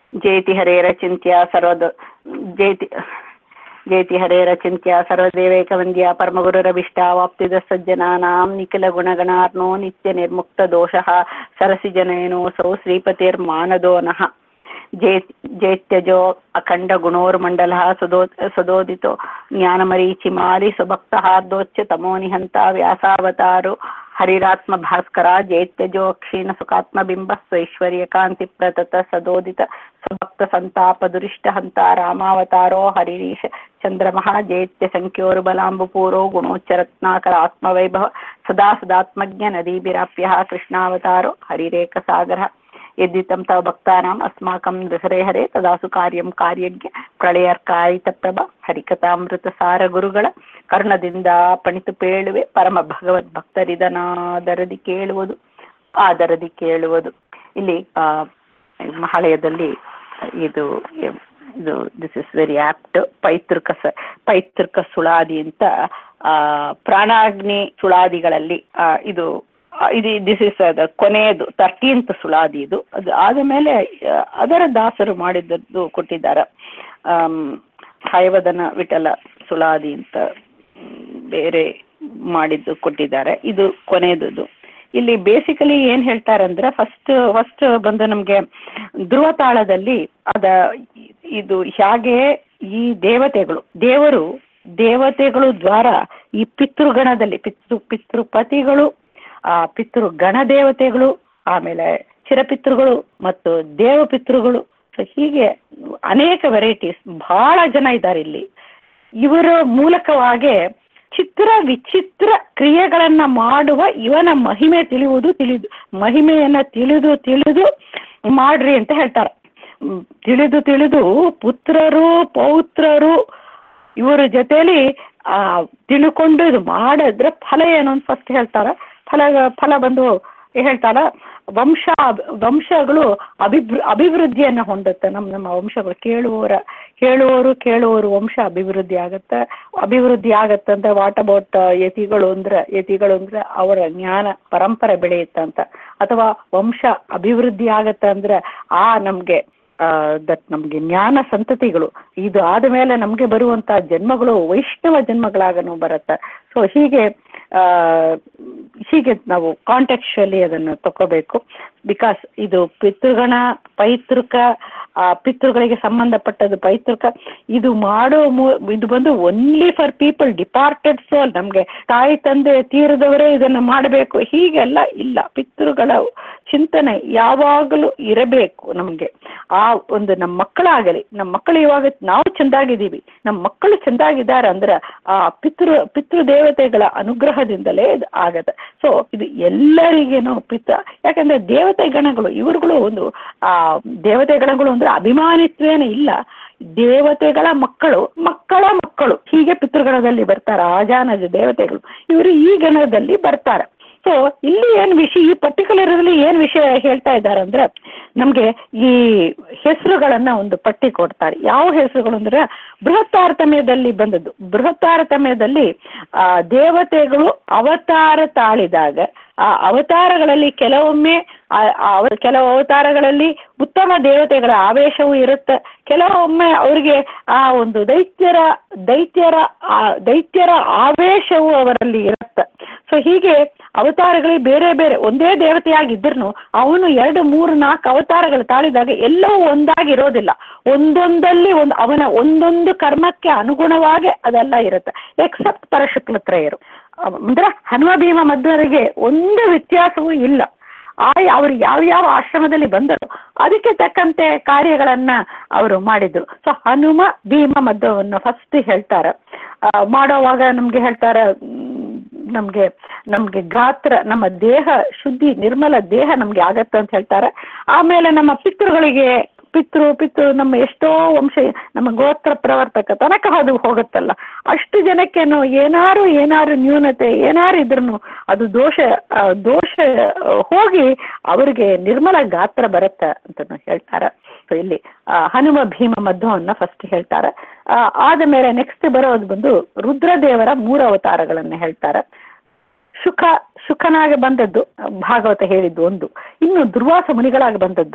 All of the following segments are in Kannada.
ಜೇತಿ ಹರೇರಚಿಂತ್ಯ ಸರ್ವದ ಜೇತಿ ಜೇತಿ ಹರೇರಚಿಂತ್ಯ ಸರ್ವದೇವೈಕವಂದ್ಯ ಪರಮಗುರುರಭಿಷ್ಟಾವಾಪ್ತಿದ ಸಜ್ಜನಾನಾಂ ನಿಖಿಲ ಗುಣಗಣಾರ್ನೋ ನಿತ್ಯ ನಿರ್ಮುಕ್ತ ದೋಷಃ ಸರಸಿಜನಯನೋऽಸौ ಶ್ರೀಪತಿರ್ಮಾನದೋ ನಃ ಜೇ ಜೇತ್ಯಜೋ ಅಖಂಡ ಗುಣೋರ್ಮಂಡಲ ಸದೋ ಸದೋದಿತೋ ಜ್ಞಾನಮರೀಚಿಮಾಲಿ ಸುಭಕ್ತಹಾರ್ದೋಚ್ಯ ತಮೋ ನಿಹಂತ ವ್ಯಾಸಾವತಾರು ಹರಿರಾತ್ಮ ಭಾಸ್ಕರ ಜೇತ್ಯಜೋ ಕ್ಷೀಣ ಸುಖಾತ್ಮಬಿಂಬ ಸ್ವೈಶ್ವರ್ಯ ಕಾಂತಿ ಪ್ರತತ ಸದೋದಿತ ಸುಭಕ್ತ ಸಂತಾಪ ದುರಿಷ್ಟ ಹಂತ ರಾಮಾವತಾರೋ ಹರಿರೀಶ ಚಂದ್ರಮಃ ಜೇತ್ಯ ಸಂಖ್ಯೋರು ಬಲಾಂಬುಪೂರೋ ಗುಣೋಚ್ಚರತ್ನಾಕರ ಆತ್ಮವೈಭವ ಸದಾ ಸದಾತ್ಮಜ್ಞ ನದೀಭಿರಾಪ್ಯ ಕೃಷ್ಣಾವತಾರೋ ಹರಿರೇಕ ಸಾಗರ यद्वितं तव भक्तानाम् अस्माकं हरे हरे तदासु कार्यं ಕಾರ್ಯಜ್ಞ ಪ್ರಳಯರ್ಕಾಯಿತಪ್ರಭ ಹರಿಕಥಾಮೃತಸಾರ ಗುರುಗಳ ಕರ್ಣದಿಂದ ಪಣಿತು ಪೇಳುವೆ ಪರಮ ಭಗವದ್ ಭಕ್ತರಿದನಾದರದಿ ಕೇಳುವುದು ಆದರದಿ ಕೇಳುವುದು ಇಲ್ಲಿ ಆ, ಮಹಾಲಯದಲ್ಲಿ ಇದು ಇದು ದಿಸ್ ಇಸ್ ವೆರಿ ಆಪ್ಟ್ ಪೈತೃಕ ಸ ಪೈತೃಕ ಸುಳಾದಿ ಅಂತ ಆ, ಪ್ರಾಣಾಗ್ನಿ ಸುಳಾದಿಗಳಲ್ಲಿ ಆ, ಇದು ಆ, ಇದು ದಿಸ್ ಇಸ್ ದ ಕೊನೆಯದು ತರ್ಟೀನ್ತ್ ಸುಳಾದಿ ಇದು ಅದು ಆದ ಮೇಲೆ ಆ, ಅದರ ದಾಸರು ಮಾಡಿದ್ದದ್ದು ಕೊಟ್ಟಿದ್ದಾರೆ ಆಮ್, ಹಯವದನ ವಿಠಲ ಸುಳಾದಿ ಅಂತ ಮ್, ಬೇರೆ ಮಾಡಿದ್ದು ಕೊಟ್ಟಿದ್ದಾರೆ ಇದು ಕೊನೆಯದು ಇಲ್ಲಿ ಬೇಸಿಕಲಿ ಏನ್ ಹೇಳ್ತಾರೆ ಅಂದ್ರೆ ಫಸ್ಟ್ ಫಸ್ಟ್ ಬಂದು ನಮ್ಗೆ ಧ್ರುವ ತಾಳದಲ್ಲಿ ಅದ ಇದು ಹೇಗೆ ಈ ದೇವತೆಗಳು ದೇವರು ದೇವತೆಗಳು ದ್ವಾರ ಈ ಪಿತೃಗಣದಲ್ಲಿ ಪಿತೃ ಪಿತೃಪತಿಗಳು ಆ ಪಿತೃ ಗಣ ದೇವತೆಗಳು ಆಮೇಲೆ ಚಿರಪಿತೃಗಳು ಮತ್ತು ದೇವಪಿತೃಗಳು ಸೊ ಹೀಗೆ ಅನೇಕ ವೆರೈಟೀಸ್ ಬಹಳ ಜನ ಇದ್ದಾರೆ ಇಲ್ಲಿ ಇವರ ಮೂಲಕವಾಗಿ ಚಿತ್ರ ವಿಚಿತ್ರ ಕ್ರಿಯೆಗಳನ್ನ ಮಾಡುವ ಇವನ ಮಹಿಮೆ ತಿಳಿಯುವುದು ತಿಳಿದು ಮಹಿಮೆಯನ್ನ ತಿಳಿದು ತಿಳಿದು ಮಾಡ್ರಿ ಅಂತ ಹೇಳ್ತಾರೆ ಹ್ಮ್, ತಿಳಿದು ತಿಳಿದು ಪುತ್ರರು ಪೌತ್ರರು ಇವರ ಜೊತೆಲಿ ಆ ತಿಳ್ಕೊಂಡು ಇದು ಮಾಡಿದ್ರೆ ಫಲ ಏನು ಅಂತ ಫಸ್ಟ್ ಹೇಳ್ತಾರ ಫಲ ಫಲ ಬಂದು ಹೇಳ್ತಾರ ವಂಶ ವಂಶಗಳು ಅಭಿವೃ ಅಭಿವೃದ್ಧಿಯನ್ನು ಹೊಂದುತ್ತೆ ನಮ್ಮ ನಮ್ಮ ವಂಶಗಳು ಕೇಳುವವರ ಕೇಳುವವರು ಕೇಳುವವರು ವಂಶ ಅಭಿವೃದ್ಧಿ ಆಗತ್ತೆ ಅಭಿವೃದ್ಧಿ ಆಗತ್ತೆ ಅಂತ ವಾಟ್ ಅಬೌಟ್ ಯತಿಗಳು ಅಂದ್ರೆ ಯತಿಗಳು ಅಂದ್ರೆ ಅವರ ಜ್ಞಾನ ಪರಂಪರೆ ಬೆಳೆಯುತ್ತಂತ ಅಥವಾ ವಂಶ ಅಭಿವೃದ್ಧಿ ಆಗತ್ತೆ ಅಂದ್ರೆ ಆ ನಮ್ಗೆ ದಟ್ ನಮ್ಗೆ ಜ್ಞಾನ ಸಂತತಿಗಳು ಇದು ಆದ ಮೇಲೆ ನಮ್ಗೆ ಬರುವಂತ ಜನ್ಮಗಳು ವೈಷ್ಣವ ಜನ್ಮಗಳಾಗನು ಬರುತ್ತೆ ಸೊ ಹೀಗೆ ಆ ಹೀಗೆ ನಾವು ಕಾಂಟೆಕ್ಚುಲಿ ಅದನ್ನು ತಗೋಬೇಕು ಬಿಕಾಸ್ ಇದು ಪಿತೃಗಣ ಪೈತೃಕ ಆ ಪಿತೃಗಳಿಗೆ ಸಂಬಂಧಪಟ್ಟದ್ದು ಪೈತೃಕ ಇದು ಮಾಡೋ ಮೂ- ಇದು ಬಂದು only for people departed soul ನಮ್ಗೆ ತಾಯಿ ತಂದೆ ತೀರದವರೇ ಇದನ್ನ ಮಾಡಬೇಕು ಹೀಗೆಲ್ಲ ಇಲ್ಲ ಪಿತೃಗಳ ಚಿಂತನೆ ಯಾವಾಗಲೂ ಇರಬೇಕು ನಮ್ಗೆ ಆ ಒಂದು ನಮ್ಮ ಮಕ್ಕಳಾಗಲಿ ನಮ್ಮ ಮಕ್ಕಳು ಇವಾಗ ನಾವು ಚೆಂದಾಗಿದ್ದೀವಿ ನಮ್ಮ ಮಕ್ಕಳು ಚೆಂದಾಗಿದ್ದಾರೆ ಅಂದ್ರೆ ಆ ಪಿತೃ ಪಿತೃ ದೇವತೆಗಳ ಅನುಗ್ರಹದಿಂದಲೇ ಇದು ಆಗತ್ತೆ ಸೊ ಇದು ಎಲ್ಲರಿಗೇನು ಪಿತ ಯಾಕಂದ್ರೆ ದೇವತೆ ಗಣಗಳು ಇವರುಗಳು ಒಂದು ಆ ದೇವತೆ ಗಣಗಳು ಅಂದ್ರೆ ಅಭಿಮಾನಿತ್ವೇನ ಇಲ್ಲ ದೇವತೆಗಳ ಮಕ್ಕಳು ಮಕ್ಕಳ ಮಕ್ಕಳು ಹೀಗೆ ಪಿತೃಗಣದಲ್ಲಿ ಬರ್ತಾರೆ ಆಜಾನಜ ದೇವತೆಗಳು ಇವರು ಈ ಗಣದಲ್ಲಿ ಬರ್ತಾರೆ ಸೊ ಇಲ್ಲಿ ಏನ್ ವಿಷಯ ಈ ಪರ್ಟಿಕ್ಯುಲರ್ ಅಲ್ಲಿ ಏನ್ ವಿಷಯ ಹೇಳ್ತಾ ಇದ್ದಾರೆ ಅಂದ್ರೆ ನಮ್ಗೆ ಈ ಹೆಸರುಗಳನ್ನ ಒಂದು ಪಟ್ಟಿ ಕೊಡ್ತಾರೆ ಯಾವ ಹೆಸರುಗಳು ಅಂದ್ರೆ ಬೃಹತ್ತಾರತಮ್ಯದಲ್ಲಿ ಬಂದದ್ದು ಬೃಹತ್ತಾರತಮ್ಯದಲ್ಲಿ ಆ ದೇವತೆಗಳು ಅವತಾರ ತಾಳಿದಾಗ ಆ ಅವತಾರಗಳಲ್ಲಿ ಕೆಲವೊಮ್ಮೆ ಆ- ಆ ಅವ- ಕೆಲವು ಅವತಾರಗಳಲ್ಲಿ ಉತ್ತಮ ದೇವತೆಗಳ ಆವೇಶವೂ ಇರುತ್ತೆ ಕೆಲವೊಮ್ಮೆ ಅವರಿಗೆ ಆ ಒಂದು ದೈತ್ಯರ ದೈತ್ಯರ ಆ- ದೈತ್ಯರ ಆವೇಶವೂ ಅವರಲ್ಲಿ ಇರುತ್ತೆ ಸೊ ಹೀಗೆ ಅವತಾರಗಳಿಗೆ ಬೇರೆ ಬೇರೆ ಒಂದೇ ದೇವತೆಯಾಗಿದ್ರು ಅವನು ಎರಡು ಮೂರು ನಾಲ್ಕು ಅವತಾರಗಳು ತಾಳಿದಾಗ ಎಲ್ಲವೂ ಒಂದಾಗಿರೋದಿಲ್ಲ ಒಂದೊಂದಲ್ಲಿ ಒಂದು ಅವನ ಒಂದೊಂದು ಕರ್ಮಕ್ಕೆ ಅನುಗುಣವಾಗಿ ಅದೆಲ್ಲ ಇರುತ್ತೆ ಎಕ್ಸೆಪ್ಟ್ ಪರಶುಕ್ಲತ್ರಯರು ಅಂದ್ರೆ ಹನುಮ ಭೀಮ ಮಧ್ವರಿಗೆ ಒಂದು ವ್ಯತ್ಯಾಸವೂ ಇಲ್ಲ ಆ ಅವ್ರು ಯಾವ ಯಾವ ಆಶ್ರಮದಲ್ಲಿ ಬಂದರು ಅದಕ್ಕೆ ತಕ್ಕಂತೆ ಕಾರ್ಯಗಳನ್ನ ಅವರು ಮಾಡಿದ್ರು ಸೊ ಹನುಮ ಭೀಮ ಮಧ್ವವನ್ನು ಫಸ್ಟ್ ಹೇಳ್ತಾರೆ ಆ, ಮಾಡೋವಾಗ ನಮ್ಗೆ ಹೇಳ್ತಾರೆ ಮ್, ನಮ್ಗೆ ನಮ್ಗೆ ಗಾತ್ರ ನಮ್ಮ ದೇಹ ಶುದ್ಧಿ ನಿರ್ಮಲ ದೇಹ ನಮ್ಗೆ ಆಗತ್ತೆ ಅಂತ ಹೇಳ್ತಾರೆ ಆಮೇಲೆ ನಮ್ಮ ಪಿತೃಗಳಿಗೆ ಪಿತೃ ಪಿತೃ ನಮ್ಮ ಎಷ್ಟೋ ವಂಶ ನಮ್ಮ ಗೋತ್ರ ಪ್ರವರ್ತಕ ತನಕ ಅದು ಹೋಗುತ್ತಲ್ಲ ಅಷ್ಟು ಜನಕ್ಕೇನು ಏನಾರು ಏನಾರು ನ್ಯೂನತೆ ಏನಾರು ಇದ್ರೂ ಅದು ದೋಷ ಆ, ದೋಷ ಆ, ಹೋಗಿ ಅವರಿಗೆ ನಿರ್ಮಲ ಗಾತ್ರ ಬರುತ್ತೆ ಅಂತ ಹೇಳ್ತಾರೆ ಸೊ ಇಲ್ಲಿ ಆ, ಹನುಮ ಭೀಮ ಮಧ್ವವನ್ನ ಫಸ್ಟ್ ಹೇಳ್ತಾರೆ ಆ, ಆದ ಮೇಲೆ ನೆಕ್ಸ್ಟ್ ಬರೋದು ಬಂದು ರುದ್ರದೇವರ ಮೂರು ಅವತಾರಗಳನ್ನ ಹೇಳ್ತಾರೆ ಸುಖ ಸುಖನಾಗಿ ಬಂದದ್ದು ಭಾಗವತ ಹೇಳಿದ್ದು ಒಂದು ಇನ್ನು ದುರ್ವಾಸ ಮುನಿಗಳಾಗಿ ಬಂದದ್ದು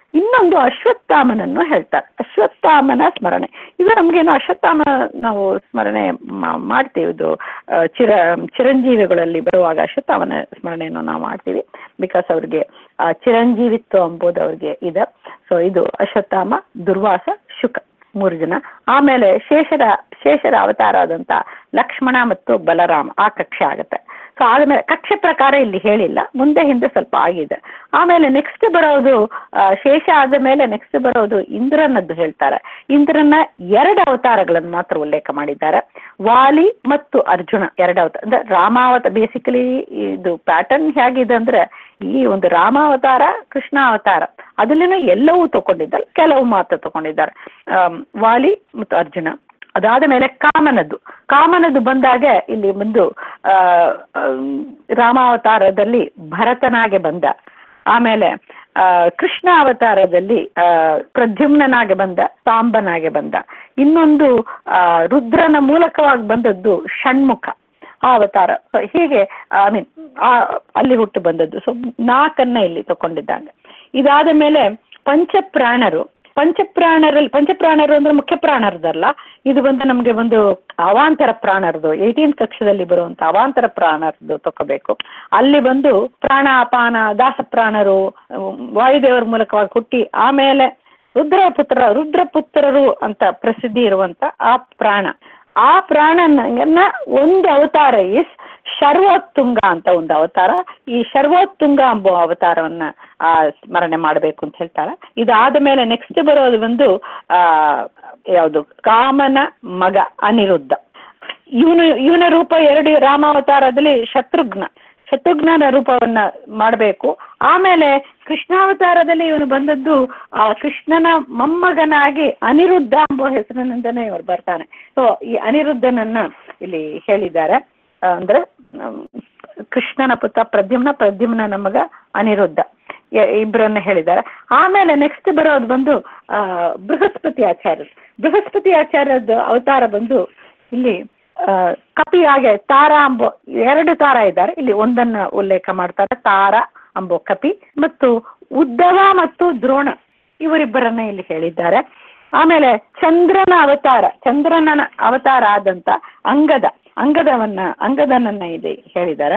ಇನ್ನೊಂದು ಅಶ್ವತ್ಥಾಮನನ್ನು ಹೇಳ್ತಾರೆ ಅಶ್ವತ್ಥಾಮನ ಸ್ಮರಣೆ ಇದು ನಮಗೇನು ಅಶ್ವತ್ಥಾಮ ನಾವು ಸ್ಮರಣೆ ಮಾ- ಮಾಡ್ತೀವಿ ಇದು ಆ, ಚಿರ ಚಿರಂಜೀವಿಗಳಲ್ಲಿ ಬರುವಾಗ ಅಶ್ವತ್ಥಾಮನ ಸ್ಮರಣೆಯನ್ನು ನಾವು ಮಾಡ್ತೀವಿ ಬಿಕಾಸ್ ಅವ್ರಿಗೆ ಆ ಚಿರಂಜೀವಿತ್ವ ಎಂಬುದು ಅವ್ರಿಗೆ ಇದೆ ಸೊ ಇದು ಅಶ್ವತ್ಥಾಮ ದುರ್ವಾಸ ಶುಕ ಮೂರು ಜನ ಆಮೇಲೆ ಶೇಷರ ಶೇಷರ ಅವತಾರ ಆದಂತ ಲಕ್ಷ್ಮಣ ಮತ್ತು ಬಲರಾಮ ಆ ಕಕ್ಷೆ ಆಗುತ್ತೆ ಸೊ ಆದ್ಮೇಲೆ ಕಕ್ಷೆ ಪ್ರಕಾರ ಇಲ್ಲಿ ಹೇಳಿಲ್ಲ ಮುಂದೆ ಹಿಂದೆ ಸ್ವಲ್ಪ ಆಗಿದೆ ಆಮೇಲೆ ನೆಕ್ಸ್ಟ್ ಬರೋದು ಆ, ಶೇಷ ಆದ ಮೇಲೆ ನೆಕ್ಸ್ಟ್ ಬರೋದು ಇಂದ್ರನದ್ದು ಹೇಳ್ತಾರೆ ಇಂದ್ರನ ಎರಡು ಅವತಾರಗಳನ್ನು ಮಾತ್ರ ಉಲ್ಲೇಖ ಮಾಡಿದ್ದಾರೆ ವಾಲಿ ಮತ್ತು ಅರ್ಜುನ ಎರಡು ಅವತಾರ ಅಂದ್ರೆ ರಾಮಾವತಾರ ಬೇಸಿಕಲಿ ಇದು ಪ್ಯಾಟರ್ನ್ ಹೇಗಿದೆ ಅಂದ್ರೆ ಈ ಒಂದು ರಾಮಾವತಾರ ಕೃಷ್ಣ ಅವತಾರ ಅದರಲ್ಲಿನೂ ಎಲ್ಲವೂ ತಗೊಂಡಿದ್ದಾರೆ ಕೆಲವು ಮಾತ್ರ ತಗೊಂಡಿದ್ದಾರೆ ಆಮ್, ವಾಲಿ ಮತ್ತು ಅರ್ಜುನ ಅದಾದ ಮೇಲೆ ಕಾಮನದ್ದು ಕಾಮನದ್ದು ಬಂದಾಗ ಇಲ್ಲಿ ಬಂದು ಆ, ಆಮ್, ರಾಮಾವತಾರದಲ್ಲಿ ಭರತನಾಗೆ ಬಂದ ಆಮೇಲೆ ಆ, ಕೃಷ್ಣ ಅವತಾರದಲ್ಲಿ ಆ, ಪ್ರದ್ಯುಮ್ನನಾಗೆ ಬಂದ ಸಾಂಬನಾಗೆ ಬಂದ ಇನ್ನೊಂದು ಆ, ರುದ್ರನ ಮೂಲಕವಾಗಿ ಬಂದದ್ದು ಷಣ್ಮುಖ ಆ ಅವತಾರ So ಹೀಗೆ ಐ ಮೀನ್ ಅಲ್ಲಿ ಹುಟ್ಟು ಬಂದದ್ದು ಸೊ ನಾಲ್ಕನ್ನ ಇಲ್ಲಿ ತಗೊಂಡಿದ್ದಾನೆ ಇದಾದ ಮೇಲೆ ಪಂಚಪ್ರಾಣರು ಪಂಚಪ್ರಾಣರಲ್ಲಿ ಪಂಚಪ್ರಾಣರು ಅಂದ್ರೆ ಮುಖ್ಯ ಪ್ರಾಣರದಲ್ಲ ಇದು ಬಂದು ನಮಗೆ ಒಂದು ಅವಾಂತರ ಪ್ರಾಣರದು ಏಯ್ಟೀನ್ ಕಕ್ಷದಲ್ಲಿ ಬರುವಂತ ಅವಾಂತರ ಪ್ರಾಣರದು ತಗೋಬೇಕು ಅಲ್ಲಿ ಬಂದು ಪ್ರಾಣ ಅಪಾನ ದಾಸಪ್ರಾಣರು ಅಹ್, ವಾಯುದೇವರ ಮೂಲಕವಾಗಿ ಹುಟ್ಟಿ ಆಮೇಲೆ ರುದ್ರಪುತ್ರ ರುದ್ರಪುತ್ರರು ಅಂತ ಪ್ರಸಿದ್ಧಿ ಇರುವಂತ ಆ ಪ್ರಾಣ ಆ ಪ್ರಾಣನ ಒಂದು ಅವತಾರ ಇಸ್ ಶರ್ವೋತ್ತುಂಗ ಅಂತ ಒಂದು ಅವತಾರ ಈ ಶರ್ವೋತ್ತುಂಗ ಎಂಬ ಅವತಾರವನ್ನ ಆ ಸ್ಮರಣೆ ಮಾಡಬೇಕು ಅಂತ ಹೇಳ್ತಾರೆ ಇದಾದ ಮೇಲೆ ನೆಕ್ಸ್ಟ್ ಬರೋದು ಒಂದು ಆ ಯಾವುದು ಕಾಮನ ಮಗ ಅನಿರುದ್ಧ ಇವನು ಇವನ ರೂಪ ಎರಡು ರಾಮಾವತಾರದಲ್ಲಿ ಶತ್ರುಘ್ನ ಶತ್ರುಘ್ನನ ರೂಪವನ್ನ ಮಾಡಬೇಕು ಆಮೇಲೆ ಕೃಷ್ಣಾವತಾರದಲ್ಲಿ ಇವನು ಬಂದದ್ದು ಆ ಕೃಷ್ಣನ ಮೊಮ್ಮಗನಾಗಿ ಅನಿರುದ್ಧ ಎಂಬ ಹೆಸರಿನಿಂದನೇ ಇವರು ಬರ್ತಾನೆ ಸೊ ಈ ಅನಿರುದ್ಧನನ್ನ ಇಲ್ಲಿ ಹೇಳಿದ್ದಾರೆ ಆ, ಅಂದ್ರೆ ಹ್ಮ್, ಕೃಷ್ಣನ ಪುತ್ರ ಪ್ರದ್ಯುಮ್ನ ಪ್ರದ್ಯುಮ್ನ ಮಗ ಅನಿರುದ್ಧ ಎ- ಇಬ್ಬರನ್ನ ಹೇಳಿದ್ದಾರೆ ಆಮೇಲೆ ನೆಕ್ಸ್ಟ್ ಬರೋದು ಬಂದು ಆ ಬೃಹಸ್ಪತಿ ಆಚಾರ್ಯರು ಬೃಹಸ್ಪತಿ ಆಚಾರ್ಯದ ಅವತಾರ ಬಂದು ಇಲ್ಲಿ ಆ, ಕಪಿ ಹಾಗೆ ತಾರ ಅಂಬೋ ಎರಡು ತಾರ ಇದ್ದಾರೆ ಇಲ್ಲಿ ಒಂದನ್ನ ಉಲ್ಲೇಖ ಮಾಡ್ತಾರೆ ತಾರ ಅಂಬೋ ಕಪಿ ಮತ್ತು ಉದ್ದವ ಮತ್ತು ದ್ರೋಣ ಇವರಿಬ್ಬರನ್ನ ಇಲ್ಲಿ ಹೇಳಿದ್ದಾರೆ ಆಮೇಲೆ ಚಂದ್ರನ ಅವತಾರ ಚಂದ್ರನ ಅವತಾರ ಆದಂತ ಅಂಗದ ಅಂಗದವನ್ನ ಅಂಗದನನ್ನ ಇಲ್ಲಿ ಹೇಳಿದ್ದಾರೆ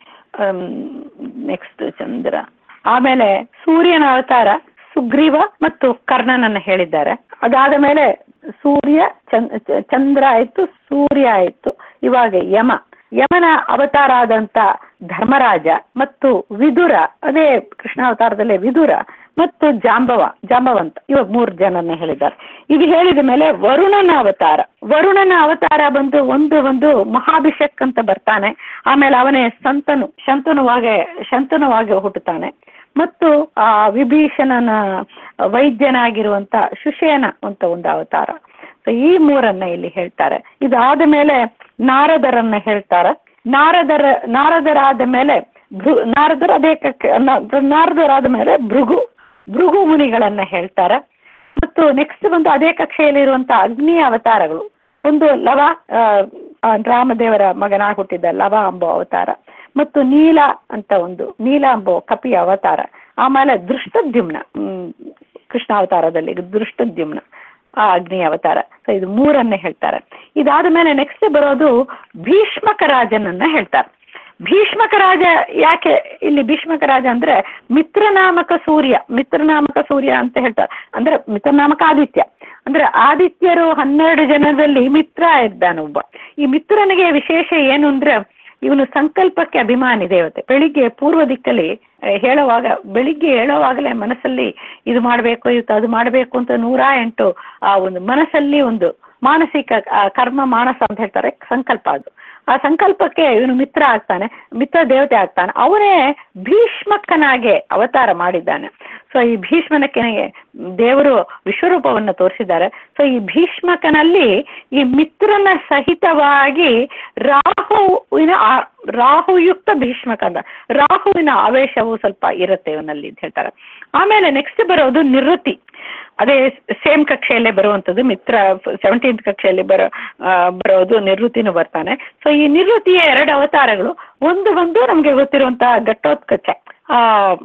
ನೆಕ್ಸ್ಟ್ ಚಂದ್ರ ಆಮೇಲೆ ಸೂರ್ಯನ ಅವತಾರ ಸುಗ್ರೀವ ಮತ್ತು ಕರ್ಣನನ್ನ ಹೇಳಿದ್ದಾರೆ ಅದಾದ ಮೇಲೆ ಸೂರ್ಯ ಚಂದ್- ಚ- ಚಂದ್ರ ಆಯ್ತು ಸೂರ್ಯ ಆಯ್ತು ಇವಾಗ ಯಮ ಯಮನ ಅವತಾರ ಆದಂತ ಧರ್ಮರಾಜ ಮತ್ತು ವಿದುರ ಅದೇ ಕೃಷ್ಣಾವತಾರದಲ್ಲೇ ವಿದುರ ಮತ್ತು ಜಾಂಬವ ಜಾಂಬವಂತ ಇವಾಗ ಮೂರು ಜನನ್ನ ಹೇಳಿದ್ದಾರೆ ಇದು ಹೇಳಿದ ಮೇಲೆ ವರುಣನ ಅವತಾರ ವರುಣನ ಅವತಾರ ಬಂದು ಒಂದು ಒಂದು ಮಹಾಭಿಷೇಕ್ ಅಂತ ಬರ್ತಾನೆ ಆಮೇಲೆ ಅವನೇ ಸಂತನು ಶಂತನುವಾಗಿ ಶಂತನುವಾಗಿ ಹುಟ್ಟುತ್ತಾನೆ ಮತ್ತು ಆ ವಿಭೀಷಣನ ವೈದ್ಯನಾಗಿರುವಂತ ಸುಷೇನ ಅಂತ ಒಂದು ಅವತಾರ ಸೊ ಈ ಮೂರನ್ನ ಇಲ್ಲಿ ಹೇಳ್ತಾರೆ ಇದಾದ ಮೇಲೆ ನಾರದರನ್ನ ಹೇಳ್ತಾರೆ ನಾರದರ ನಾರದರಾದ ಮೇಲೆ ಭೃ ನಾರದರ ಅದೇ ಕಕ್ಕೆ- ನ- ನಾರದರಾದ ಮೇಲೆ ಭೃಗು ಭೃಗು ಮುನಿಗಳನ್ನ ಹೇಳ್ತಾರೆ ಮತ್ತು ನೆಕ್ಸ್ಟ್ ಬಂದು ಅದೇ ಕಕ್ಷೆಯಲ್ಲಿರುವಂತ ಅಗ್ನಿ ಅವತಾರಗಳು ಒಂದು ಲವ ಆ, ಆ, ರಾಮದೇವರ ಮಗನಾಗಿ ಹುಟ್ಟಿದ ಲವ ಎಂಬ ಅವತಾರ ಮತ್ತು ನೀಲ ಅಂತ ಒಂದು ನೀಲ ಎಂಬ ಕಪಿ ಅವತಾರ ಆಮೇಲೆ ದೃಷ್ಟದ್ಯುಮ್ನ ಹ್ಮ್, ಕೃಷ್ಣ ಅವತಾರದಲ್ಲಿ ದೃಷ್ಟದ್ಯುಮ್ನ ಆ ಅಗ್ನಿ ಅವತಾರ ಸೊ ಇದು ಮೂರನ್ನ ಹೇಳ್ತಾರೆ ಇದಾದ ಮೇಲೆ ನೆಕ್ಸ್ಟ್ ಬರೋದು ಭೀಷ್ಮಕ ರಾಜನನ್ನ ಹೇಳ್ತಾರೆ ಭೀಷ್ಮಕ ರಾಜ ಯಾಕೆ ಇಲ್ಲಿ ಭೀಷ್ಮಕ ರಾಜ ಅಂದ್ರೆ ಮಿತ್ರನಾಮಕ ಸೂರ್ಯ ಮಿತ್ರನಾಮಕ ಸೂರ್ಯ ಅಂತ ಹೇಳ್ತಾರೆ ಅಂದ್ರೆ ಮಿತ್ರನಾಮಕ ಆದಿತ್ಯ ಅಂದ್ರೆ ಆದಿತ್ಯರು ಹನ್ನೆರಡು ಜನದಲ್ಲಿ ಮಿತ್ರ ಇದ್ದಾನೊಬ್ಬ ಈ ಮಿತ್ರನಿಗೆ ವಿಶೇಷ ಏನು ಅಂದ್ರೆ ಇವನು ಸಂಕಲ್ಪಕ್ಕೆ ಅಭಿಮಾನಿ ದೇವತೆ ಬೆಳಿಗ್ಗೆ ಪೂರ್ವ ದಿಕ್ಕಲ್ಲಿ ಆ, ಹೇಳುವಾಗ ಬೆಳಿಗ್ಗೆ ಹೇಳುವಾಗಲೇ ಮನಸ್ಸಲ್ಲಿ ಇದು ಮಾಡಬೇಕು ಇವತ್ತು ಅದು ಮಾಡಬೇಕು ಅಂತ ನೂರ ಎಂಟು ಆ ಒಂದು ಮನಸ್ಸಲ್ಲಿ ಒಂದು ಮಾನಸಿಕ ಆ, ಕರ್ಮ ಮಾನಸ ಅಂತ ಹೇಳ್ತಾರೆ ಸಂಕಲ್ಪ ಅದು ಆ ಸಂಕಲ್ಪಕ್ಕೆ ಇವನು ಮಿತ್ರ ಆಗ್ತಾನೆ ಮಿತ್ರ ದೇವತೆ ಆಗ್ತಾನೆ ಅವನೇ ಭೀಷ್ಮಕ್ಕನಾಗೆ ಅವತಾರ ಮಾಡಿದ್ದಾನೆ ಸೊ ಈ ಭೀಷ್ಮನಕ್ಕೆ ದೇವರು ವಿಶ್ವರೂಪವನ್ನು ತೋರಿಸಿದ್ದಾರೆ ಸೊ ಈ ಭೀಷ್ಮಕನಲ್ಲಿ ಈ ಮಿತ್ರನ ಸಹಿತವಾಗಿ ರಾಹುವಿನ ಆ- ರಾಹುಯುಕ್ತ ಭೀಷ್ಮಕ ಅಂತ ರಾಹುವಿನ ಆವೇಶವು ಸ್ವಲ್ಪ ಇರುತ್ತೆ ಇವನಲ್ಲಿ ಅಂತ ಹೇಳ್ತಾರೆ ಆಮೇಲೆ ನೆಕ್ಸ್ಟ್ ಬರೋದು ನಿವೃತ್ತಿ ಅದೇ ಸೇಮ್ ಕಕ್ಷೆಯಲ್ಲೇ ಬರುವಂಥದ್ದು ಮಿತ್ರ ಸೆವೆಂಟೀನ್ತ್ ಕಕ್ಷೆಯಲ್ಲಿ ಬರೋ ಆ, ಬರೋದು ನಿವೃತ್ತಿನೂ ಬರ್ತಾನೆ ಸೊ ಈ ನಿವೃತ್ತಿಯ ಎರಡು ಅವತಾರಗಳು ಒಂದು ಬಂದು ನಮಗೆ ಗೊತ್ತಿರುವಂತಹ ಘಟ್ಟೋತ್ಕಚ ಆ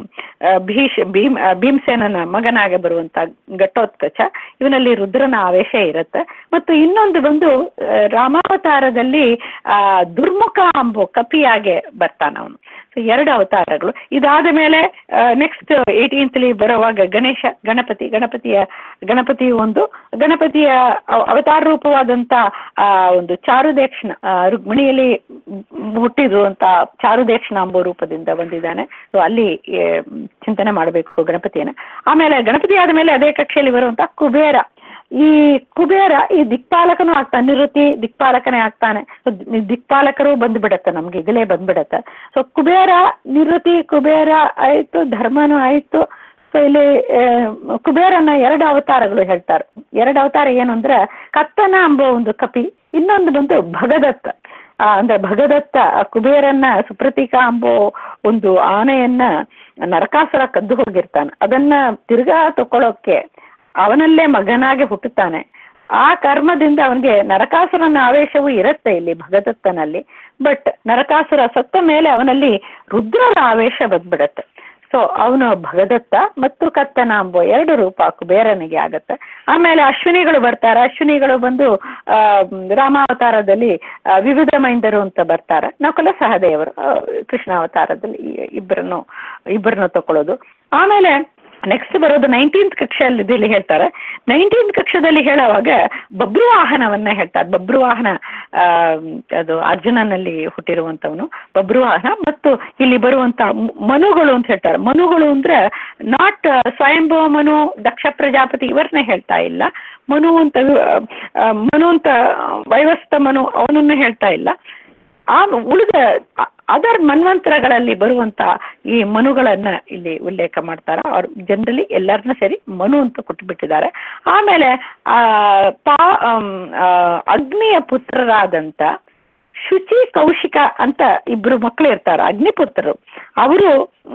ಆ, ಭೀಷ್ ಭೀಮ್ ಆ, ಭೀಮಸೇನನ ಮಗನಾಗಿ ಬರುವಂತ ಘಟೋತ್ಕಚ ಇವನಲ್ಲಿ ರುದ್ರನ ಆವೇಶ ಇರುತ್ತೆ ಮತ್ತು ಇನ್ನೊಂದು ಬಂದು ಆ, ರಾಮಾವತಾರದಲ್ಲಿ ಆ ದುರ್ಮುಖ ಅಂಬೋ ಕಪಿಯಾಗೆ ಬರ್ತಾನ ಅವನು ಸೊ ಎರಡು ಅವತಾರಗಳು ಇದಾದ ಮೇಲೆ ನೆಕ್ಸ್ಟ್ ಏಯ್ಟೀನ್ತ್ಲಿ ಬರುವಾಗ ಗಣೇಶ ಗಣಪತಿ ಗಣಪತಿಯ ಗಣಪತಿ ಒಂದು ಗಣಪತಿಯ ಅವ- ಅವತಾರ ರೂಪವಾದಂತ ಆ ಒಂದು ಚಾರುದೇಕ್ಷಣ ಆ, ರುಕ್ಮಿಣಿಯಲ್ಲಿ ಹುಟ್ಟಿರುವಂತ ಚಾರುದೇಕ್ಷಣ ಎಂಬ ರೂಪದಿಂದ ಬಂದಿದ್ದಾನೆ ಸೊ ಅಲ್ಲಿ ಏ, ಚಿಂತನೆ ಮಾಡಬೇಕು ಗಣಪತಿಯನ್ನ ಆಮೇಲೆ ಗಣಪತಿ ಆದ ಮೇಲೆ ಅದೇ ಕಕ್ಷೆಯಲ್ಲಿ ಬರುವಂತ ಕುಬೇರ ಈ ಕುಬೇರ ಈ ದಿಕ್ಪಾಲಕನು ಆಗ್ತಾನೆ ನಿವೃತ್ತಿ ದಿಕ್ಪಾಲಕನೇ ಆಗ್ತಾನೆ So, ದಿ- ದಿಕ್ಪಾಲಕರು ಬಂದ್ಬಿಡತ್ತೆ ನಮ್ಗೆ ಈಗಲೇ ಬಂದ್ಬಿಡತ್ತೆ ಸೊ ಕುಬೇರ ನಿವೃತ್ತಿ ಕುಬೇರ ಆಯ್ತು ಧರ್ಮನೂ ಆಯ್ತು ಸೊ ಇಲ್ಲಿ ಆ, ಕುಬೇರನ ಎರಡು ಅವತಾರಗಳು ಹೇಳ್ತಾರೆ ಎರಡು ಅವತಾರ ಏನು ಅಂದ್ರೆ ಕತ್ತನ ಎಂಬ ಒಂದು ಕಪಿ ಇನ್ನೊಂದು ಬಂದು ಭಗದತ್ತ ಆ, ಅಂದ್ರೆ ಭಗದತ್ತ ಆ ಕುಬೇರನ್ನ ಸುಪ್ರತೀಕ ಎಂಬೋ ಒಂದು ಆನೆಯನ್ನ ನರಕಾಸುರ ಕದ್ದು ಹೋಗಿರ್ತಾನೆ ಅದನ್ನ ತಿರ್ಗಾ ತಕೊಳ್ಳೋಕೆ ಅವನಲ್ಲೇ ಮಗನಾಗಿ ಹುಟ್ಟುತ್ತಾನೆ ಆ ಕರ್ಮದಿಂದ ಅವನಿಗೆ ನರಕಾಸುರನ ಆವೇಶವೂ ಇರುತ್ತೆ ಇಲ್ಲಿ ಭಗದತ್ತನಲ್ಲಿ ಬಟ್ ನರಕಾಸುರ ಸತ್ತ ಮೇಲೆ ಅವನಲ್ಲಿ ರುದ್ರನ ಆವೇಶ ಬಂದ್ಬಿಡತ್ತೆ ಸೊ ಅವನು ಭಗದತ್ತ ಮತ್ತು ಕತ್ತನ ಎಂಬ ಎರಡು ರೂಪ ಕುಬೇರನಿಗೆ ಆಗತ್ತೆ ಆಮೇಲೆ ಅಶ್ವಿನಿಗಳು ಬರ್ತಾರೆ ಅಶ್ವಿನಿಗಳು ಬಂದು ಆ ರಾಮಾವತಾರದಲ್ಲಿ ಆ, ವಿವಿಧ ಮೈಂದರು ಅಂತ ಬರ್ತಾರೆ ನಕುಲ ಸಹದೇವರು ಆ, ಕೃಷ್ಣಾವತಾರದಲ್ಲಿ ಈ ಇಬ್ಬರನ್ನು ಇಬ್ಬರನ್ನು ತಕೊಳ್ಳೋದು ಆಮೇಲೆ ನೆಕ್ಸ್ಟ್ ಬರೋದು ನೈನ್ಟೀನ್ತ್ ಕಕ್ಷೆಯಲ್ಲಿ ಇಲ್ಲಿ ಹೇಳ್ತಾರೆ ನೈನ್ಟೀನ್ತ್ ಕಕ್ಷದಲ್ಲಿ ಹೇಳುವಾಗ ಬಬ್ರುವಾಹನವನ್ನ ಹೇಳ್ತಾರೆ ಬಬ್ರುವಾಹನ ಆ, ಅದು ಅರ್ಜುನನಲ್ಲಿ ಹುಟ್ಟಿರುವಂತವನು ಬಬ್ರುವಾಹನ ಮತ್ತು ಇಲ್ಲಿ ಬರುವಂತ ಮ- ಮನುಗಳು ಅಂತ ಹೇಳ್ತಾರೆ ಮನುಗಳು ಅಂದ್ರೆ ನಾಟ್ ಸ್ವಯಂಭವ ಮನು ದಕ್ಷ ಪ್ರಜಾಪತಿ ಇವರನ್ನೇ ಹೇಳ್ತಾ ಇಲ್ಲ ಮನು ಅಂತ ಆ, ಮನು ಅಂತ ವೈವಸ್ತ ಮನು ಅವನನ್ನು ಹೇಳ್ತಾ ಇಲ್ಲ ಆ ಉಳಿದ ಅದರ್ ಮನ್ವಂತರಗಳಲ್ಲಿ ಬರುವಂತ ಈ ಮನುಗಳನ್ನ ಇಲ್ಲಿ ಉಲ್ಲೇಖ ಮಾಡ್ತಾರೆ ಅವ್ರು ಜನರಲಿ ಎಲ್ಲರನ್ನ ಸೇರಿ ಮನು ಅಂತ ಕೊಟ್ಟುಬಿಟ್ಟಿದ್ದಾರೆ ಆಮೇಲೆ ಆ ಪಾ ಆಮ್, ಆ, ಅಗ್ನಿಯ ಪುತ್ರರಾದಂತ ಶುಚಿ ಕೌಶಿಕ ಅಂತ ಇಬ್ರು ಮಕ್ಕಳು ಇರ್ತಾರೆ ಅಗ್ನಿಪುತ್ರರು ಅವರು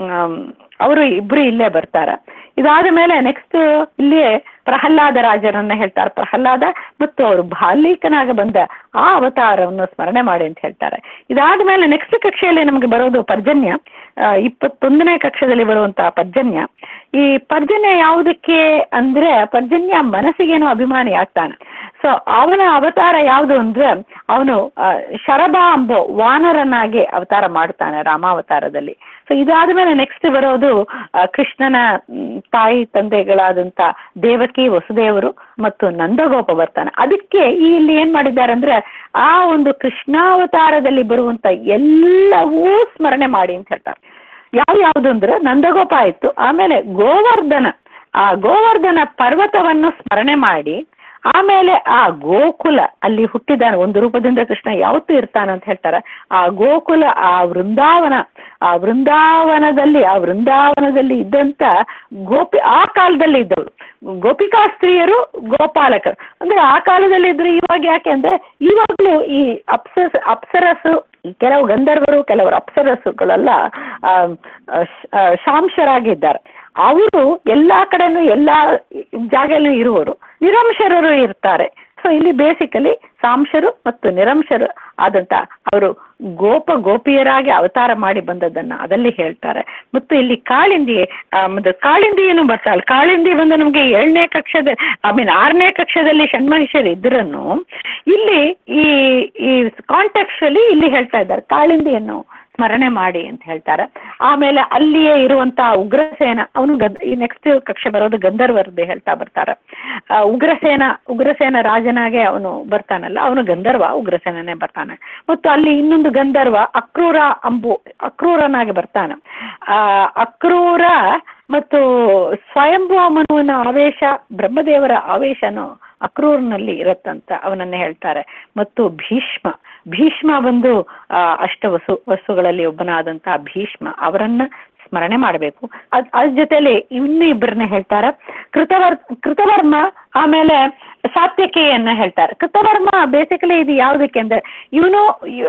ಅವರು ಇಬ್ರು ಇಲ್ಲೇ ಬರ್ತಾರೆ ಇದಾದ ಮೇಲೆ ನೆಕ್ಸ್ಟ್ ಇಲ್ಲಿಯೇ ಪ್ರಹ್ಲಾದ ರಾಜರನ್ನ ಹೇಳ್ತಾರೆ ಪ್ರಹ್ಲಾದ ಮತ್ತು ಅವರು ಬಾಲಿಕನಾಗ ಬಂದ ಆ ಅವತಾರವನ್ನು ಸ್ಮರಣೆ ಮಾಡಿ ಅಂತ ಹೇಳ್ತಾರೆ ಇದಾದ ಮೇಲೆ ನೆಕ್ಸ್ಟ್ ಕಕ್ಷೆಯಲ್ಲಿ ನಮಗೆ ಬರೋದು ಪರ್ಜನ್ಯ ಆ, ಇಪ್ಪತ್ತೊಂದನೇ ಕಕ್ಷೆಯಲ್ಲಿ ಬರುವಂತಹ ಪರ್ಜನ್ಯ ಈ ಪರ್ಜನ್ಯ ಯಾವುದಕ್ಕೆ ಅಂದ್ರೆ ಪರ್ಜನ್ಯ ಮನಸ್ಸಿಗೇನೋ ಅಭಿಮಾನಿ ಆಗ್ತಾನೆ ಸೊ ಅವನ ಅವತಾರ ಯಾವುದು ಅಂದ್ರೆ ಅವನು ಆ, ಶರಭ ಎಂಬ ವಾನರನಾಗಿ ಅವತಾರ ಮಾಡ್ತಾನೆ ರಾಮಾವತಾರದಲ್ಲಿ ಸೊ ಇದಾದ ಮೇಲೆ ನೆಕ್ಸ್ಟ್ ಬರೋದು ಆ, ಕೃಷ್ಣನ ಮ್, ತಾಯಿ ತಂದೆಗಳಾದಂತ ದೇವಕಿ ವಸುದೇವರು ಮತ್ತು ನಂದಗೋಪ ಬರ್ತಾನೆ ಅದಕ್ಕೆ ಈ ಇಲ್ಲಿ ಏನ್ ಮಾಡಿದ್ದಾರೆ ಅಂದ್ರೆ ಆ ಒಂದು ಕೃಷ್ಣಾವತಾರದಲ್ಲಿ ಬರುವಂತ ಎಲ್ಲವೂ ಸ್ಮರಣೆ ಮಾಡಿ ಅಂತ ಹೇಳ್ತಾರೆ ಯಾವ ಯಾವ್ದು ಅಂದ್ರೆ ನಂದಗೋಪ ಆಯ್ತು ಆಮೇಲೆ ಗೋವರ್ಧನ ಆ ಗೋವರ್ಧನ ಪರ್ವತವನ್ನು ಸ್ಮರಣೆ ಮಾಡಿ ಆಮೇಲೆ ಆ ಗೋಕುಲ ಅಲ್ಲಿ ಹುಟ್ಟಿದಾನೆ ಒಂದು ರೂಪದಿಂದ ಕೃಷ್ಣ ಯಾವತ್ತೂ ಇರ್ತಾನೆ ಅಂತ ಹೇಳ್ತಾರೆ ಆ ಗೋಕುಲ ಆ ವೃಂದಾವನ ಆ ವೃಂದಾವನದಲ್ಲಿ ಆ ವೃಂದಾವನದಲ್ಲಿ ಇದ್ದಂತ ಗೋಪಿ ಆ ಕಾಲದಲ್ಲಿ ಇದ್ದವರು ಗೋಪಿಕಾ ಸ್ತ್ರೀಯರು ಗೋಪಾಲಕರು ಅಂದ್ರೆ ಆ ಕಾಲದಲ್ಲಿ ಇದ್ರು ಇವಾಗ ಯಾಕೆ ಅಂದ್ರೆ ಇವಾಗಲೂ ಈ ಅಪ್ಸರಸ್ ಅಪ್ಸರಸ್ಸು ಕೆಲವು ಗಂಧರ್ವರು ಕೆಲವರು ಅಪ್ಸರಸ್ಸುಗಳೆಲ್ಲ ಆ, ಆ, ಶ- ಆ, ಶಾಂಶರಾಗಿದ್ದಾರೆ ಅವರು ಎಲ್ಲಾ ಕಡೆನೂ ಎಲ್ಲಾ ಜಾಗಲ್ಲೂ ಇರುವರು ನಿರಂಶರರು ಇರ್ತಾರೆ ಸೊ ಇಲ್ಲಿ ಬೇಸಿಕಲಿ ಸಾಂಶರು ಮತ್ತು ನಿರಂಶರು ಆದಂತ ಅವರು ಗೋಪ ಗೋಪಿಯರಾಗಿ ಅವತಾರ ಮಾಡಿ ಬಂದದ್ದನ್ನ ಅದಲ್ಲಿ ಹೇಳ್ತಾರೆ ಮತ್ತು ಇಲ್ಲಿ ಕಾಳಿಂದಿ ಆ, ಮತ್ತು ಕಾಳಿಂದಿಯನ್ನು ಬರ್ತಾಳೆ ಕಾಳಿಂದಿ ಬಂದು ನಮಗೆ ಏಳನೇ ಕಕ್ಷದ ಐ ಮೀನ್ ಆರನೇ ಕಕ್ಷದಲ್ಲಿ ಷಣ್ಮಹಿಷರು ಇದ್ರನ್ನು ಇಲ್ಲಿ ಈ ಈ ಕಾಂಟೆಕ್ಸ್ಟಲ್ಲಿ ಇಲ್ಲಿ ಹೇಳ್ತಾ ಇದ್ದಾರೆ ಕಾಳಿಂದಿಯನ್ನು ಸ್ಮರಣೆ ಮಾಡಿ ಅಂತ ಹೇಳ್ತಾರೆ ಆಮೇಲೆ ಅಲ್ಲಿಯೇ ಇರುವಂತ ಉಗ್ರಸೇನ ಅವನು ಗದ್ ಈ ನೆಕ್ಸ್ಟ್ ಕಕ್ಷೆ ಬರೋದು ಗಂಧರ್ವರದ್ದು ಹೇಳ್ತಾ ಬರ್ತಾರೆ ಆ, ಉಗ್ರಸೇನ ಉಗ್ರಸೇನ ರಾಜನಾಗೆ ಅವನು ಬರ್ತಾನಲ್ಲ ಅವನು ಗಂಧರ್ವ ಉಗ್ರಸೇನನೇ ಬರ್ತಾನೆ ಮತ್ತು ಅಲ್ಲಿ ಇನ್ನೊಂದು ಗಂಧರ್ವ ಅಕ್ರೂರ ಅಂಬು ಅಕ್ರೂರನಾಗಿ ಬರ್ತಾನೆ ಆ ಅಕ್ರೂರ ಮತ್ತು ಸ್ವಯಂಭೂ ಮನುವಿನ ಆವೇಶ ಬ್ರಹ್ಮದೇವರ ಆವೇಶನು ಅಕ್ರೂರ್ನಲ್ಲಿ ಇರತ್ತಂತ ಅವನನ್ನೇ ಹೇಳ್ತಾರೆ ಮತ್ತು ಭೀಷ್ಮ ಭೀಷ್ಮ ಬಂದು ಆ, ಅಷ್ಟ ವಸು ವಸ್ತುಗಳಲ್ಲಿ ಒಬ್ಬನಾದಂತಹ ಭೀಷ್ಮ ಅವರನ್ನ ಸ್ಮರಣೆ ಮಾಡಬೇಕು ಅದ್ ಅದ್ರ ಜೊತೆಲಿ ಇನ್ನೂ ಇಬ್ಬರನ್ನ ಹೇಳ್ತಾರೆ ಕೃತವರ್ ಕೃತವರ್ಮ ಆಮೇಲೆ ಸಾತ್ಯಕೆಯನ್ನ ಹೇಳ್ತಾರೆ ಕೃತವರ್ಮ ಬೇಸಿಕಲಿ ಇದು ಯಾವುದಕ್ಕೆ ಅಂದ್ರೆ ಇವನು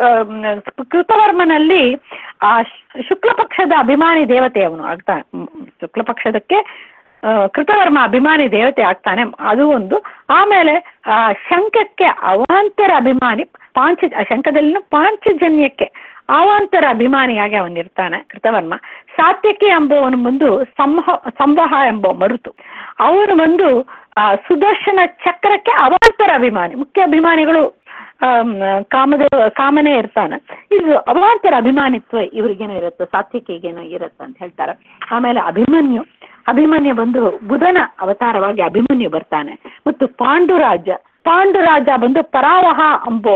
ಕೃತವರ್ಮನಲ್ಲಿ ಆ ಶ್- ಶುಕ್ಲ ಪಕ್ಷದ ಅಭಿಮಾನಿ ದೇವತೆ ಅವನು ಆಗ್ತಾನೆ ಮ್, ಶುಕ್ಲ ಪಕ್ಷದಕ್ಕೆ ಆ, ಕೃತವರ್ಮ ಅಭಿಮಾನಿ ದೇವತೆ ಆಗ್ತಾನೆ ಅದು ಒಂದು ಆಮೇಲೆ ಆ ಶಂಖಕ್ಕೆ ಅವಾಂತರ ಅಭಿಮಾನಿ ಪಾಂಚ ಆ ಶಂಖದಲ್ಲಿನ ಪಾಂಚಜನ್ಯಕ್ಕೆ ಅವಾಂತರ ಅಭಿಮಾನಿಯಾಗಿ ಅವನಿರ್ತಾನೆ ಕೃತವರ್ಮ ಸಾತ್ಯಕಿ ಎಂಬುವನು ಬಂದು ಸಂಹ ಸಂವಹ ಎಂಬ ಮರುತು ಅವನು ಬಂದು ಆ, ಸುದರ್ಶನ ಚಕ್ರಕ್ಕೆ ಅವಾಂತರ ಅಭಿಮಾನಿ ಮುಖ್ಯ ಅಭಿಮಾನಿಗಳು ಆಮ್, ಕಾಮದ ಕಾಮನೇ ಇರ್ತಾನೆ ಇದು ಅವಾಂತರ ಅಭಿಮಾನಿತ್ವ ಇವ್ರಿಗೇನೋ ಇರುತ್ತೆ ಸಾತ್ವಿಕಿಗೇನೋ ಇರುತ್ತೆ ಅಂತ ಹೇಳ್ತಾರೆ ಆಮೇಲೆ ಅಭಿಮನ್ಯು ಅಭಿಮನ್ಯು ಬಂದು ಬುಧನ ಅವತಾರವಾಗಿ ಅಭಿಮನ್ಯು ಬರ್ತಾನೆ ಮತ್ತು ಪಾಂಡುರಾಜ ಪಾಂಡುರಾಜ ಬಂದು ಪರಾವಹ ಎಂಬೋ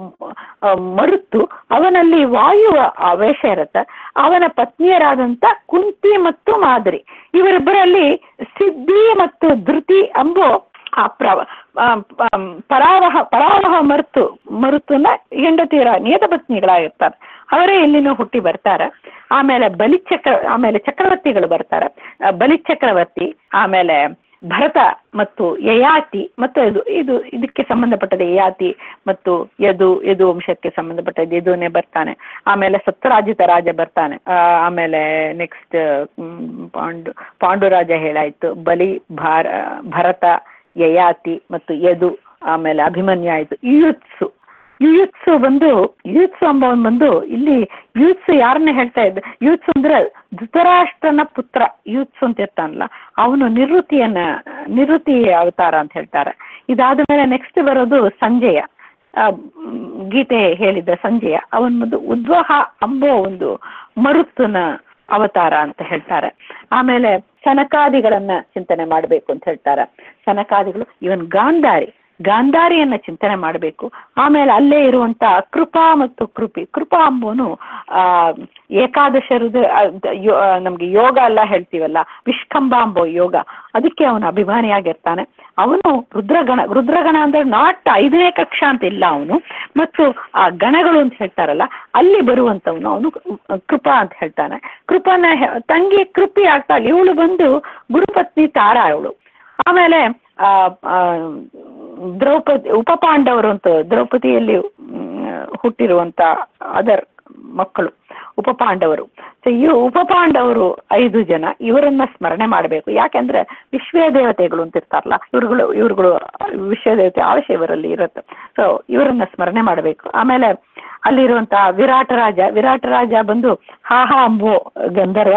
ಆ, ಮರುತ್ತು ಅವನಲ್ಲಿ ವಾಯುವ ಆವೇಶ ಇರುತ್ತೆ ಅವನ ಪತ್ನಿಯರಾದಂತ ಕುಂತಿ ಮತ್ತು ಮಾದರಿ ಇವರಿಬ್ಬರಲ್ಲಿ ಸಿದ್ಧಿ ಮತ್ತು ಧೃತಿ ಎಂಬೋ ಆ ಪ್ರವ ಆ, ಆ, ಪರಾವಹ ಪರಾವಹ ಮರುತು ಮರುತುನ ಹೆಂಡತಿಯರ ನಿಯತ ಪತ್ನಿಗಳಾಗಿರ್ತಾರೆ ಅವರೇ ಇಲ್ಲಿನೂ ಹುಟ್ಟಿ ಬರ್ತಾರೆ ಆಮೇಲೆ ಬಲಿಚಕ್ರ ಆಮೇಲೆ ಚಕ್ರವರ್ತಿಗಳು ಬರ್ತಾರೆ ಆ, ಬಲಿಚಕ್ರವರ್ತಿ ಆಮೇಲೆ ಭರತ ಮತ್ತು ಯಯಾತಿ ಮತ್ತು ಇದು ಇದು ಇದಕ್ಕೆ ಸಂಬಂಧಪಟ್ಟದ ಯಯಾತಿ ಮತ್ತು ಯದು ಯದು ವಂಶಕ್ಕೆ ಸಂಬಂಧಪಟ್ಟದ್ದು ಯದುನೇ ಬರ್ತಾನೆ ಆಮೇಲೆ ಸತ್ರಾಜಿತ ರಾಜ ಬರ್ತಾನೆ ಆ, ಆಮೇಲೆ ನೆಕ್ಸ್ಟ್ ಪಾಂಡು ಪಾಂಡುರಾಜ ಹೇಳಾಯ್ತು ಬಲಿ ಭಾರ ಭರತ ಯಯಾತಿ ಮತ್ತು ಯದು ಆಮೇಲೆ ಅಭಿಮನ್ಯು ಆಯ್ತು ಯುಯುತ್ಸು ಯುಯುತ್ಸು ಬಂದು ಯುಯುತ್ಸು ಎಂಬವನ್ ಬಂದು ಇಲ್ಲಿ ಯುಯುತ್ಸು ಯಾರನ್ನ ಹೇಳ್ತಾ ಇದ್ದ ಯುಯುತ್ಸು ಅಂದ್ರೆ ಧೃತರಾಷ್ಟ್ರನ ಪುತ್ರ ಯುಯುತ್ಸು ಅಂತ ಇರ್ತಾನಲ್ಲ ಅವನು ನಿವೃತ್ತಿಯನ್ನ ನಿವೃತ್ತಿ ಅವತಾರ ಅಂತ ಹೇಳ್ತಾರೆ ಇದಾದ ಮೇಲೆ ನೆಕ್ಸ್ಟ್ ಬರೋದು ಸಂಜಯ ಆ, ಮ್, ಗೀತೆ ಹೇಳಿದ ಸಂಜಯ ಅವನ್ ಒಂದು ಉದ್ವಹ ಅಂಬೋ ಒಂದು ಮರುತ್ತನ ಅವತಾರ ಅಂತ ಹೇಳ್ತಾರೆ ಆಮೇಲೆ ಸನಕಾದಿಗಳನ್ನ ಚಿಂತನೆ ಮಾಡಬೇಕು ಅಂತ ಹೇಳ್ತಾರೆ ಸನಕಾದಿಗಳು ಇವನ್ ಗಾಂಧಾರಿ ಗಾಂಧಾರಿಯನ್ನ ಚಿಂತನೆ ಮಾಡಬೇಕು ಆಮೇಲೆ ಅಲ್ಲೇ ಇರುವಂತ ಕೃಪಾ ಮತ್ತು ಕೃಪಿ ಕೃಪಾ ಅಂಬೋನು ಆ ಏಕಾದಶ ರುದ್ರ ಆ, ದ- ಯೋ- ಆ, ನಮ್ಗೆ ಯೋಗ ಎಲ್ಲ ಹೇಳ್ತೀವಲ್ಲ ವಿಷ್ಕಂಬ ಅಂಬೋ ಯೋಗ ಅದಕ್ಕೆ ಅವನು ಅಭಿಮಾನಿಯಾಗಿರ್ತಾನೆ ಅವನು ರುದ್ರಗಣ ರುದ್ರಗಣ ಅಂದ್ರೆ ನಾಟ್ ಐದನೇ ಕಕ್ಷಾ ಅಂತ ಇಲ್ಲ ಅವನು ಮತ್ತು ಆ ಗಣಗಳು ಅಂತ ಹೇಳ್ತಾರಲ್ಲ ಅಲ್ಲಿ ಬರುವಂತವನು ಅವನು ಕೃಪಾ ಅಂತ ಹೇಳ್ತಾನೆ ಕೃಪನ ಹೆ- ತಂಗಿ ಕೃಪಿ ಆಗ್ತಾಳೆ ಇವಳು ಬಂದು ಗುರುಪತ್ನಿ ತಾರಾ ಇವಳು ಆಮೇಲೆ ಆ ಆ, ದ್ರೌಪದಿ ಉಪಪಾಂಡವರು ಅಂತ ದ್ರೌಪದಿಯಲ್ಲಿ ಮ್, ಹುಟ್ಟಿರುವಂತ ಅದರ್ ಮಕ್ಕಳು ಉಪಪಾಂಡವರು ಸೊ ಈ ಉಪಪಾಂಡವರು ಐದು ಜನ ಇವರನ್ನ ಸ್ಮರಣೆ ಮಾಡಬೇಕು ಯಾಕೆಂದ್ರೆ ವಿಶ್ವ ದೇವತೆಗಳು ಅಂತ ಇರ್ತಾರಲ್ಲ ಇವ್ರುಗಳು ಇವ್ರುಗಳು ವಿಶ್ವ ದೇವತೆ ಅವಶ್ಯ ಇವರಲ್ಲಿ ಇರುತ್ತೆ ಸೊ ಇವರನ್ನ ಸ್ಮರಣೆ ಮಾಡಬೇಕು ಆಮೇಲೆ ಅಲ್ಲಿರುವಂತಹ ವಿರಾಟ ರಾಜ ವಿರಾಟ ರಾಜ ಬಂದು ಹಾ ಹಾ ಅಂಬೋ ಗಂಧರ್ವ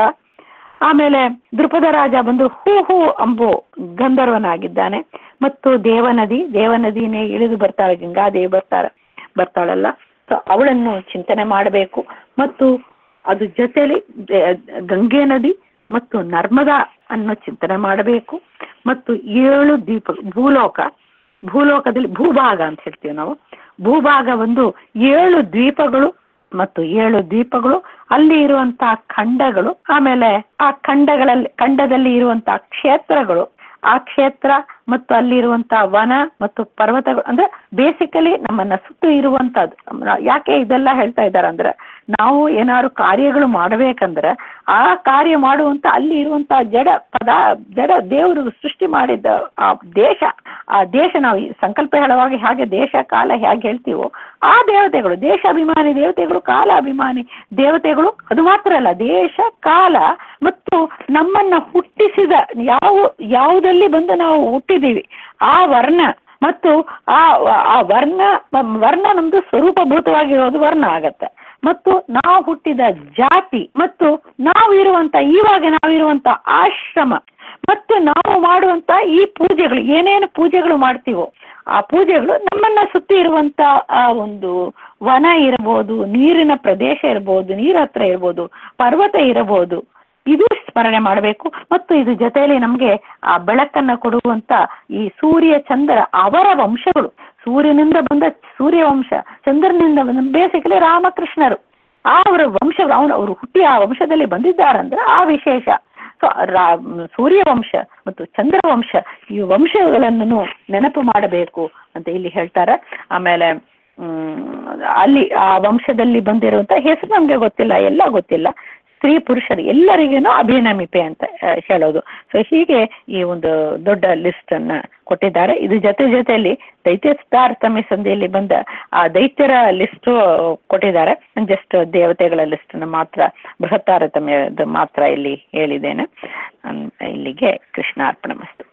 ಆಮೇಲೆ ದೃಪದ ರಾಜ ಬಂದು ಹೂ ಹೂ ಅಂಬೋ ಗಂಧರ್ವನಾಗಿದ್ದಾನೆ ಮತ್ತು ದೇವನದಿ ದೇವನದಿನೇ ಇಳಿದು ಬರ್ತಾಳೆ ಗಂಗಾದೇವಿ ಬರ್ತಾಳೆ ಬರ್ತಾಳಲ್ಲ ಸೊ ಅವಳನ್ನು ಚಿಂತನೆ ಮಾಡಬೇಕು ಮತ್ತು ಅದು ಜೊತೆಲಿ ದೆ- ಗಂಗೆ ನದಿ ಮತ್ತು ನರ್ಮದಾ ಅನ್ನು ಚಿಂತನೆ ಮಾಡಬೇಕು ಮತ್ತು ಏಳು ದ್ವೀಪ ಭೂಲೋಕ ಭೂಲೋಕದಲ್ಲಿ ಭೂಭಾಗ ಅಂತ ಹೇಳ್ತೀವಿ ನಾವು ಭೂಭಾಗ ಒಂದು ಏಳು ದ್ವೀಪಗಳು ಮತ್ತು ಏಳು ದ್ವೀಪಗಳು ಅಲ್ಲಿ ಇರುವಂತಹ ಖಂಡಗಳು ಆಮೇಲೆ ಆ ಖಂಡಗಳಲ್ಲಿ ಖಂಡದಲ್ಲಿ ಇರುವಂತಹ ಕ್ಷೇತ್ರಗಳು ಆ ಕ್ಷೇತ್ರ ಮತ್ತು ಅಲ್ಲಿ ಇರುವಂತಹ ವನ ಮತ್ತು ಪರ್ವತಗಳು ಅಂದ್ರೆ ಬೇಸಿಕಲಿ ನಮ್ಮನ್ನ ಸುತ್ತು ಇರುವಂತದ್ದು ಯಾಕೆ ಇದೆಲ್ಲ ಹೇಳ್ತಾ ಇದ್ದಾರೆ ಅಂದ್ರೆ ನಾವು ಏನಾದ್ರು ಕಾರ್ಯಗಳು ಮಾಡಬೇಕಂದ್ರೆ ಆ ಕಾರ್ಯ ಮಾಡುವಂತ ಅಲ್ಲಿ ಇರುವಂತಹ ಜಡ ಪದ ಜಡ ದೇವರು ಸೃಷ್ಟಿ ಮಾಡಿದ್ದ ಆ ದೇಶ ಆ ದೇಶ ನಾವು ಈ ಸಂಕಲ್ಪ ಹೇಳುವಾಗ ಹೇಗೆ ದೇಶ ಕಾಲ ಹೇಗೆ ಹೇಳ್ತೀವೋ ಆ ದೇವತೆಗಳು ದೇಶ ಅಭಿಮಾನಿ ದೇವತೆಗಳು ಕಾಲ ಅಭಿಮಾನಿ ದೇವತೆಗಳು ಅದು ಮಾತ್ರ ಅಲ್ಲ ದೇಶ ಕಾಲ ಮತ್ತು ನಮ್ಮನ್ನ ಹುಟ್ಟಿಸಿದ ಯಾವ ಯಾವುದಲ್ಲಿ ಬಂದು ನಾವು ಹುಟ್ಟಿದೀವಿ ಆ ವರ್ಣ ಮತ್ತು ಆ ಆ ವರ್ಣ ವರ್ಣ ನಮ್ದು ಸ್ವರೂಪಭೂತವಾಗಿರೋದು ವರ್ಣ ಆಗತ್ತೆ ಮತ್ತು ನಾವು ಹುಟ್ಟಿದ ಜಾತಿ ಮತ್ತು ನಾವು ಇರುವಂತ ಇವಾಗ ನಾವಿರುವಂತ ಆಶ್ರಮ ಮತ್ತು ನಾವು ಮಾಡುವಂತ ಈ ಪೂಜೆಗಳು ಏನೇನು ಪೂಜೆಗಳು ಮಾಡ್ತೀವೋ ಆ ಪೂಜೆಗಳು ನಮ್ಮನ್ನ ಸುತ್ತಿ ಇರುವಂತ ಆ ಒಂದು ವನ ಇರಬಹುದು ನೀರಿನ ಪ್ರದೇಶ ಇರಬಹುದು ನೀರ ಹತ್ರ ಇರಬಹುದು ಪರ್ವತ ಇರಬಹುದು ಇದು ಸ್ಮರಣೆ ಮಾಡಬೇಕು ಮತ್ತು ಇದು ಜೊತೆಯಲ್ಲಿ ನಮಗೆ ಆ ಬೆಳಕನ್ನ ಕೊಡುವಂತ ಈ ಸೂರ್ಯ ಚಂದ್ರ ಅವರ ವಂಶಗಳು ಸೂರ್ಯನಿಂದ ಬಂದ ಸೂರ್ಯ ವಂಶ ಚಂದ್ರನಿಂದ ಬಂದ ಬೇಸಿಕಲಿ ರಾಮಕೃಷ್ಣರು ಆ ಅವರ ವಂಶಗಳು ಅವನು ಅವರು ಹುಟ್ಟಿ ಆ ವಂಶದಲ್ಲಿ ಬಂದಿದ್ದಾರಂದ್ರೆ ಆ ವಿಶೇಷ ಸೊ ರಾ ಸೂರ್ಯವಂಶ ಮತ್ತು ಚಂದ್ರವಂಶ ಈ ವಂಶಗಳನ್ನು ನೆನಪು ಮಾಡಬೇಕು ಅಂತ ಇಲ್ಲಿ ಹೇಳ್ತಾರೆ ಆಮೇಲೆ ಹ್ಮ್ ಅಲ್ಲಿ ಆ ವಂಶದಲ್ಲಿ ಬಂದಿರುವಂತ ಹೆಸರು ನಮ್ಗೆ ಗೊತ್ತಿಲ್ಲ ಎಲ್ಲ ಗೊತ್ತಿಲ್ಲ ಸ್ತ್ರೀ ಪುರುಷರು ಎಲ್ಲರಿಗೇನು ಅಭಿನಮಿಪೆ ಅಂತ ಆ, ಹೇಳೋದು ಸೊ ಹೀಗೆ ಈ ಒಂದು ದೊಡ್ಡ ಲಿಸ್ಟ್ ಅನ್ನ ಕೊಟ್ಟಿದ್ದಾರೆ ಇದು ಜೊತೆ ಜೊತೆಯಲ್ಲಿ ದೈತ್ಯ ತಾರತಮ್ಯ ಸಂಧಿಯಲ್ಲಿ ಬಂದ ಆ ದೈತ್ಯರ ಲಿಸ್ಟ್ ಕೊಟ್ಟಿದ್ದಾರೆ ಜಸ್ಟ್ ದೇವತೆಗಳ ಲಿಸ್ಟ್ ಮಾತ್ರ ಬೃಹತ್ ತಾರತಮ್ಯದ ಮಾತ್ರ ಇಲ್ಲಿ ಹೇಳಿದ್ದೇನೆ ಅನ್- ಇಲ್ಲಿಗೆ ಕೃಷ್ಣ ಅರ್ಪಣ ಮಸ್ತು